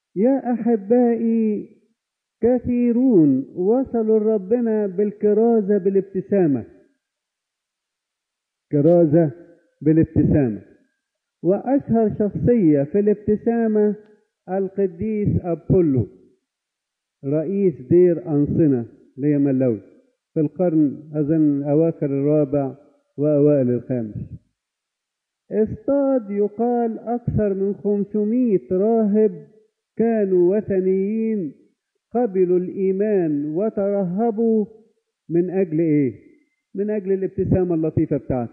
يا أحبائي كثيرون وصلوا لربنا بالكرازة بالابتسامة كرازة بالابتسامة وأشهر شخصية في الابتسامة القديس أبولو رئيس دير أنصنة ليملوي في القرن أظن أواخر الرابع وأوائل الخامس اصطاد يقال أكثر من 500 راهب كانوا وثنيين قبلوا الإيمان وترهبوا من أجل إيه؟ من أجل الابتسامة اللطيفة بتاعته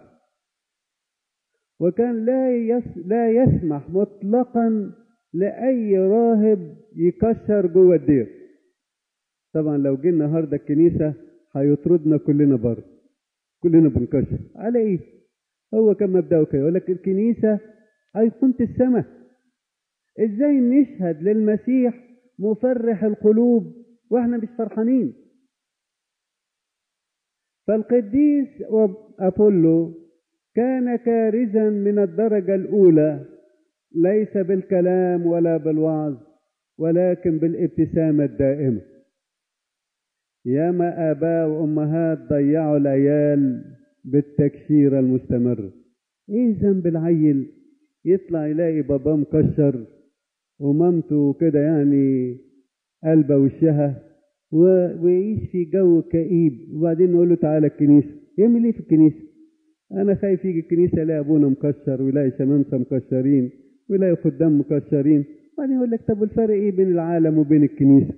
وكان لا يس لا يسمح مطلقا لأي راهب يكسر جوه الدير طبعا لو جه النهارده الكنيسة هيطردنا كلنا بره كلنا بنكسر على ايه؟ هو كان مبدأه كده يقول لك الكنيسة أيقونة السماء ازاي نشهد للمسيح مفرح القلوب واحنا مش فرحانين فالقديس أبولو كان كارزا من الدرجة الأولى ليس بالكلام ولا بالوعظ ولكن بالابتسامة الدائمة ياما آباء وأمهات ضيعوا العيال بالتكشير المستمر إيه ذنب العيل يطلع يلاقي باباه مكشر ومامته كده يعني قلبه وشها ويعيش في جو كئيب وبعدين نقول له تعالى الكنيسة يعمل ايه في الكنيسة انا خايف يجي الكنيسة يلاقي ابونا مكشر ويلاقي شمامسة مكشرين ويلاقي خدام مكشرين وبعدين يقول لك طب الفرق ايه بين العالم وبين الكنيسة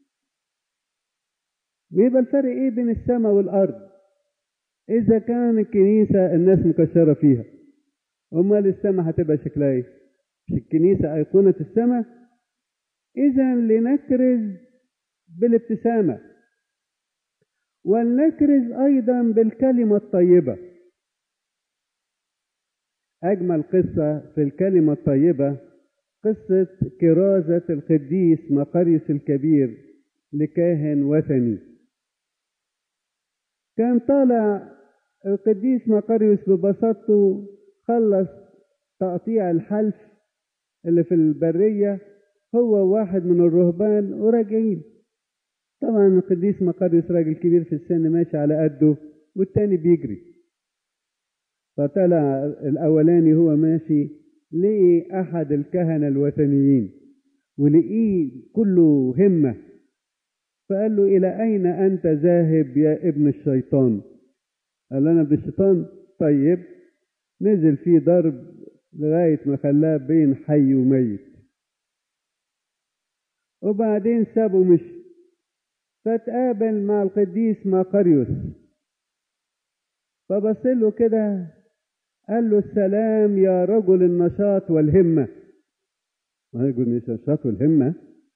بيبقى الفرق ايه بين السماء والارض اذا كان الكنيسة الناس مكشرة فيها امال السماء هتبقى شكلها ايه مش الكنيسة ايقونة السماء اذا لنكرز بالابتسامة ولنكرز ايضا بالكلمة الطيبة اجمل قصة في الكلمة الطيبة قصة كرازة القديس مقريس الكبير لكاهن وثني كان طالع القديس مقريوس ببساطته خلص تقطيع الحلف اللي في البرية هو واحد من الرهبان وراجعين طبعا القديس مقريوس راجل كبير في السن ماشي على قده والتاني بيجري فطلع الأولاني هو ماشي لقي أحد الكهنة الوثنيين ولقيه كله همة فقال له إلى أين أنت ذاهب يا ابن الشيطان قال أنا ابن الشيطان طيب نزل فيه ضرب لغاية ما خلاه بين حي وميت وبعدين سابه مشي فتقابل مع القديس ماقريوس فبص له كده قال له السلام يا رجل النشاط والهمة رجل النشاط والهمة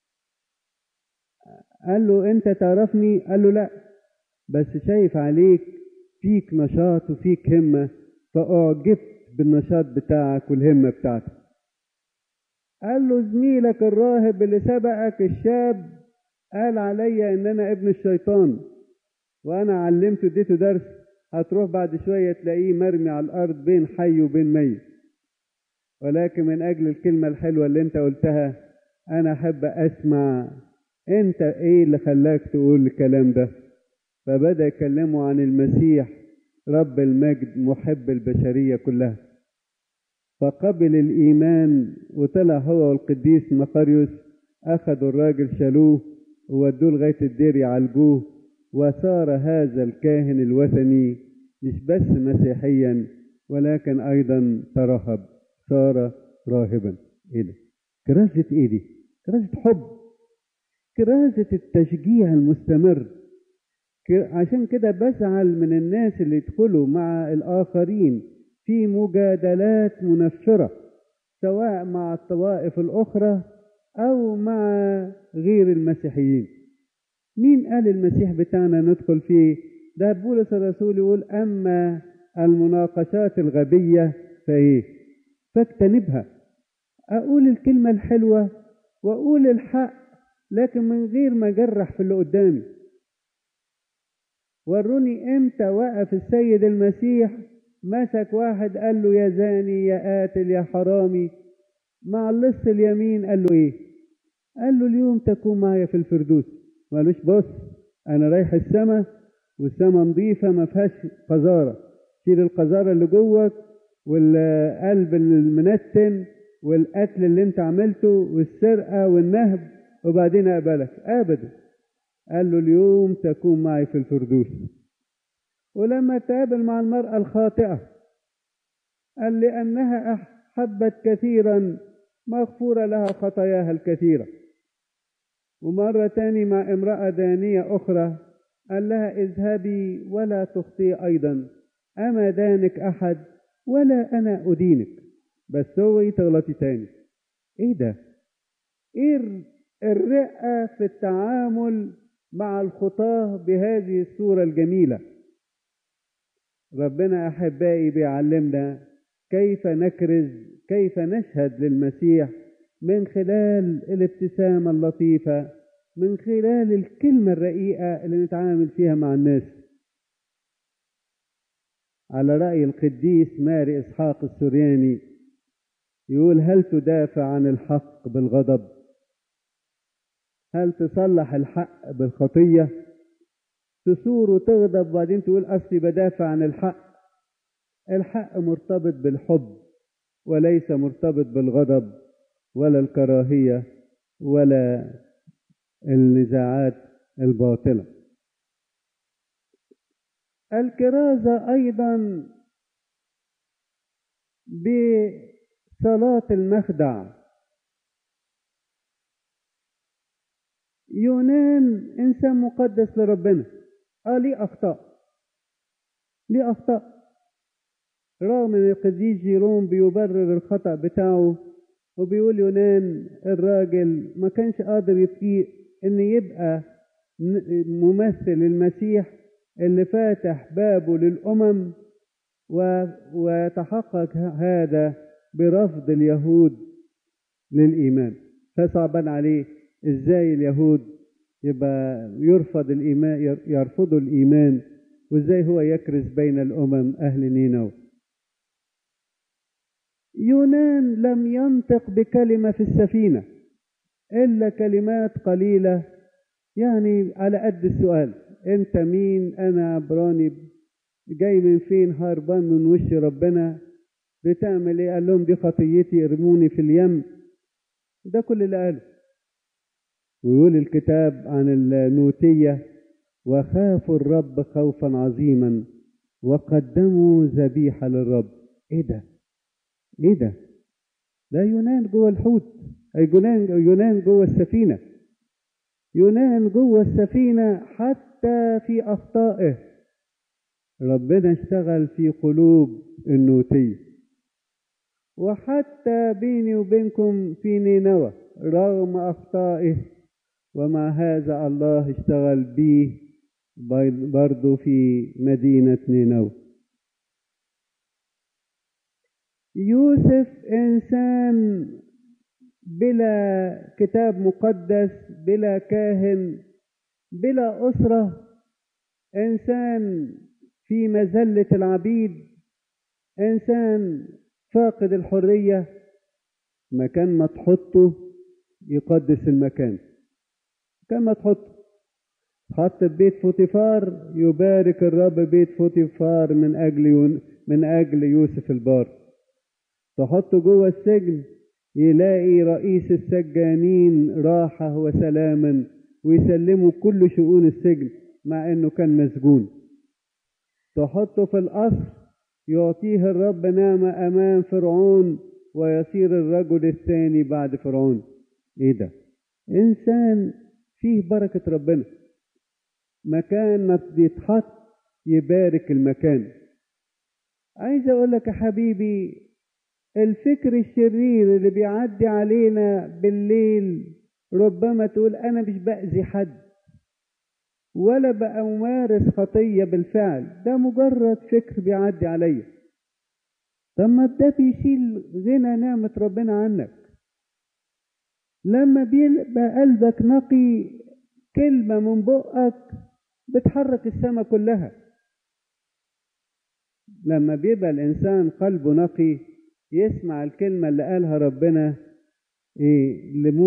قال له انت تعرفني قال له لا بس شايف عليك فيك نشاط وفيك همة فأعجبت بالنشاط بتاعك والهمة بتاعتك قال له زميلك الراهب اللي سبقك الشاب قال عليا ان انا ابن الشيطان وانا علمته اديته درس هتروح بعد شوية تلاقيه مرمي على الارض بين حي وبين ميت ولكن من اجل الكلمة الحلوة اللي انت قلتها انا احب اسمع انت ايه اللي خلاك تقول الكلام ده فبدأ يكلمه عن المسيح رب المجد محب البشرية كلها فقبل الإيمان وطلع هو والقديس مقاريوس أخذوا الراجل شالوه وودوه لغاية الدير يعالجوه وصار هذا الكاهن الوثني مش بس مسيحيا ولكن أيضا ترهب صار راهبا إيه ده؟ كرازة إيه دي؟ كرازة حب كرازة التشجيع المستمر عشان كده بزعل من الناس اللي يدخلوا مع الآخرين في مجادلات منفرة سواء مع الطوائف الأخرى أو مع غير المسيحيين مين قال المسيح بتاعنا ندخل فيه ده بولس الرسول يقول أما المناقشات الغبية فإيه فاجتنبها أقول الكلمة الحلوة وأقول الحق لكن من غير ما أجرح في اللي قدامي وروني امتى وقف السيد المسيح مسك واحد قال له يا زاني يا قاتل يا حرامي مع اللص اليمين قال له ايه قال له اليوم تكون معي في الفردوس مالوش بص انا رايح السماء والسماء نظيفة ما فيهاش قذارة شيل القذارة اللي جوك والقلب المنتن والقتل اللي انت عملته والسرقة والنهب وبعدين اقبلك ابدا قال له اليوم تكون معي في الفردوس ولما تقابل مع المرأة الخاطئة قال لأنها أحبت كثيرا مغفورة لها خطاياها الكثيرة ومرة تاني مع امرأة دانية أخرى قال لها اذهبي ولا تخطي أيضا أما دانك أحد ولا أنا أدينك بس هو تغلطي تاني إيه ده؟ إيه الرقة في التعامل مع الخطاة بهذه الصورة الجميلة ربنا أحبائي بيعلمنا كيف نكرز كيف نشهد للمسيح من خلال الابتسامة اللطيفة من خلال الكلمة الرقيقة اللي نتعامل فيها مع الناس على رأي القديس ماري إسحاق السورياني يقول هل تدافع عن الحق بالغضب هل تصلح الحق بالخطية تثور وتغضب وبعدين تقول أصلي بدافع عن الحق الحق مرتبط بالحب وليس مرتبط بالغضب ولا الكراهية ولا النزاعات الباطلة الكرازة أيضا بصلاة المخدع يونان إنسان مقدس لربنا آه ليه أخطاء ليه أخطاء رغم ان القديس جيروم بيبرر الخطأ بتاعه وبيقول يونان الراجل ما كانش قادر يطيق ان يبقى ممثل المسيح اللي فاتح بابه للأمم وتحقق هذا برفض اليهود للإيمان فصعبان عليه ازاي اليهود يبقى يرفض الإيمان يرفضوا الإيمان وازاي هو يكرز بين الأمم أهل نينوى يونان لم ينطق بكلمة في السفينة إلا كلمات قليلة يعني على قد السؤال أنت مين أنا عبراني جاي من فين هربان من وش ربنا بتعمل إيه قال لهم دي خطيتي ارموني في اليم ده كل اللي قاله ويقول الكتاب عن النوتية وخافوا الرب خوفا عظيما وقدموا ذبيحة للرب ايه ده ايه ده ده يونان جوه الحوت اي يونان يونان جوه السفينه يونان جوه السفينه حتى في اخطائه ربنا اشتغل في قلوب النوتيه وحتى بيني وبينكم في نينوى رغم اخطائه ومع هذا الله اشتغل بيه برضه في مدينه نينوى يوسف انسان بلا كتاب مقدس بلا كاهن بلا اسره انسان في مذله العبيد انسان فاقد الحريه مكان ما تحطه يقدس المكان مكان ما تحطه حط في بيت فوتيفار يبارك الرب بيت فوتيفار من اجل من اجل يوسف البار تحطه جوه السجن يلاقي رئيس السجانين راحة وسلاما ويسلمه كل شؤون السجن مع انه كان مسجون تحطه في القصر يعطيه الرب نعمة امام فرعون ويصير الرجل الثاني بعد فرعون ايه ده انسان فيه بركة ربنا مكان ما يتحط يبارك المكان عايز اقول لك يا حبيبي الفكر الشرير اللي بيعدي علينا بالليل ربما تقول انا مش باذي حد ولا بأمارس خطية بالفعل ده مجرد فكر بيعدي عليا طب ما ده بيشيل غنى نعمة ربنا عنك لما بيبقى قلبك نقي كلمة من بقك بتحرك السماء كلها لما بيبقى الإنسان قلبه نقي يسمع الكلمة اللي قالها ربنا إيه